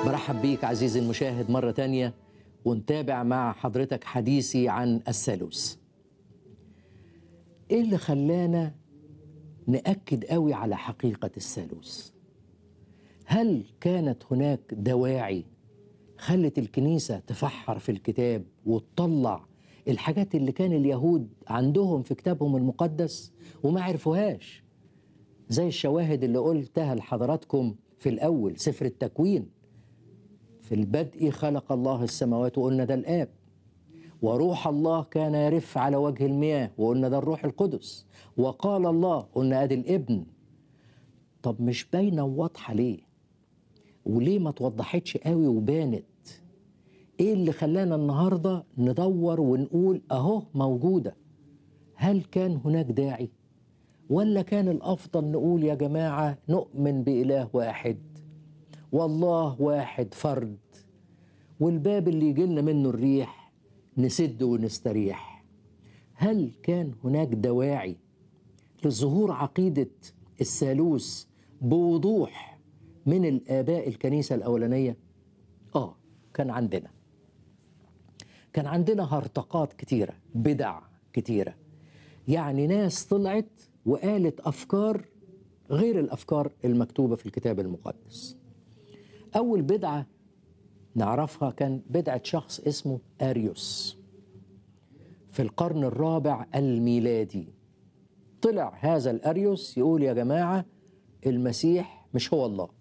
برحب بيك عزيزي المشاهد مرة تانية ونتابع مع حضرتك حديثي عن الثالوث ايه اللي خلانا نأكد قوي على حقيقة الثالوث هل كانت هناك دواعي خلت الكنيسة تفحر في الكتاب وتطلع الحاجات اللي كان اليهود عندهم في كتابهم المقدس وما عرفوهاش زي الشواهد اللي قلتها لحضراتكم في الأول سفر التكوين في البدء خلق الله السماوات وقلنا ده الآب وروح الله كان يرف على وجه المياه وقلنا ده الروح القدس وقال الله قلنا ادي الابن طب مش باينه وواضحه ليه وليه ما توضحتش قوي وبانت ايه اللي خلانا النهارده ندور ونقول اهو موجوده هل كان هناك داعي ولا كان الافضل نقول يا جماعه نؤمن باله واحد والله واحد فرد والباب اللي يجي لنا منه الريح نسد ونستريح هل كان هناك دواعي لظهور عقيدة الثالوث بوضوح من الآباء الكنيسة الأولانية؟ آه كان عندنا كان عندنا هرطقات كتيرة بدع كتيرة يعني ناس طلعت وقالت أفكار غير الأفكار المكتوبة في الكتاب المقدس أول بدعة نعرفها كان بدعة شخص اسمه أريوس في القرن الرابع الميلادي طلع هذا الأريوس يقول يا جماعة المسيح مش هو الله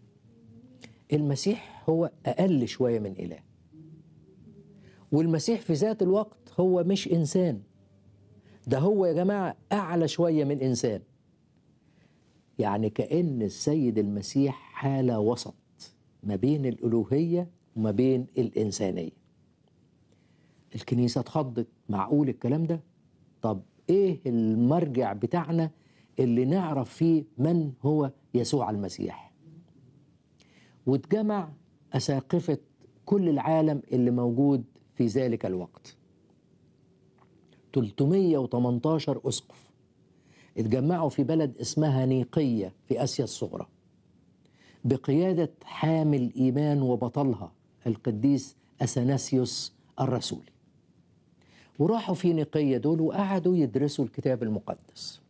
المسيح هو أقل شوية من إله والمسيح في ذات الوقت هو مش إنسان ده هو يا جماعة أعلى شوية من إنسان يعني كأن السيد المسيح حالة وسط ما بين الألوهية وما بين الإنسانية الكنيسة اتخضت معقول الكلام ده طب إيه المرجع بتاعنا اللي نعرف فيه من هو يسوع المسيح واتجمع أساقفة كل العالم اللي موجود في ذلك الوقت 318 أسقف اتجمعوا في بلد اسمها نيقية في آسيا الصغرى بقيادة حامل إيمان وبطلها القديس أثناسيوس الرسولي وراحوا في نقية دول وقعدوا يدرسوا الكتاب المقدس